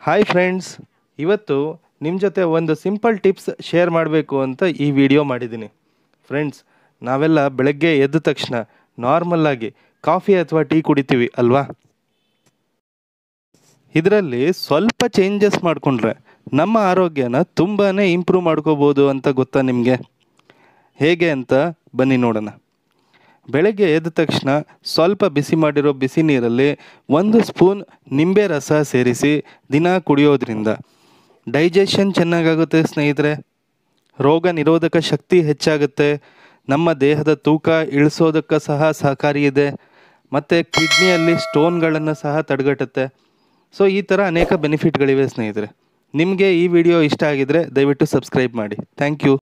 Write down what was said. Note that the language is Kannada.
ಹಾಯ್ ಫ್ರೆಂಡ್ಸ್ ಇವತ್ತು ನಿಮ್ಮ ಜೊತೆ ಒಂದು ಸಿಂಪಲ್ ಟಿಪ್ಸ್ ಶೇರ್ ಮಾಡಬೇಕು ಅಂತ ಈ ವಿಡಿಯೋ ಮಾಡಿದ್ದೀನಿ ಫ್ರೆಂಡ್ಸ್ ನಾವೆಲ್ಲ ಬೆಳಗ್ಗೆ ಎದ್ದ ತಕ್ಷಣ ನಾರ್ಮಲ್ಲಾಗಿ ಕಾಫಿ ಅಥವಾ ಟೀ ಕುಡಿತೀವಿ ಅಲ್ವಾ ಇದರಲ್ಲಿ ಸ್ವಲ್ಪ ಚೇಂಜಸ್ ಮಾಡಿಕೊಂಡ್ರೆ ನಮ್ಮ ಆರೋಗ್ಯನ ತುಂಬಾ ಇಂಪ್ರೂವ್ ಮಾಡ್ಕೋಬೋದು ಅಂತ ಗೊತ್ತಾ ನಿಮಗೆ ಹೇಗೆ ಅಂತ ಬನ್ನಿ ನೋಡೋಣ ಬೆಳಗ್ಗೆ ಎದ್ದ ತಕ್ಷಣ ಸ್ವಲ್ಪ ಬಿಸಿ ಮಾಡಿರೋ ಬಿಸಿ ನೀರಲ್ಲಿ ಒಂದು ಸ್ಪೂನ್ ನಿಂಬೆ ರಸ ಸೇರಿಸಿ ದಿನ ಕುಡಿಯೋದ್ರಿಂದ ಡೈಜೆಷನ್ ಚೆನ್ನಾಗಾಗುತ್ತೆ ಸ್ನೇಹಿತರೆ ರೋಗ ನಿರೋಧಕ ಶಕ್ತಿ ಹೆಚ್ಚಾಗುತ್ತೆ ನಮ್ಮ ದೇಹದ ತೂಕ ಇಳಿಸೋದಕ್ಕೆ ಸಹ ಸಹಕಾರಿ ಇದೆ ಮತ್ತು ಕಿಡ್ನಿಯಲ್ಲಿ ಸ್ಟೋನ್ಗಳನ್ನು ಸಹ ತಡೆಗಟ್ಟುತ್ತೆ ಸೊ ಈ ಥರ ಅನೇಕ ಬೆನಿಫಿಟ್ಗಳಿವೆ ಸ್ನೇಹಿತರೆ ನಿಮಗೆ ಈ ವಿಡಿಯೋ ಇಷ್ಟ ಆಗಿದರೆ ದಯವಿಟ್ಟು ಸಬ್ಸ್ಕ್ರೈಬ್ ಮಾಡಿ ಥ್ಯಾಂಕ್ ಯು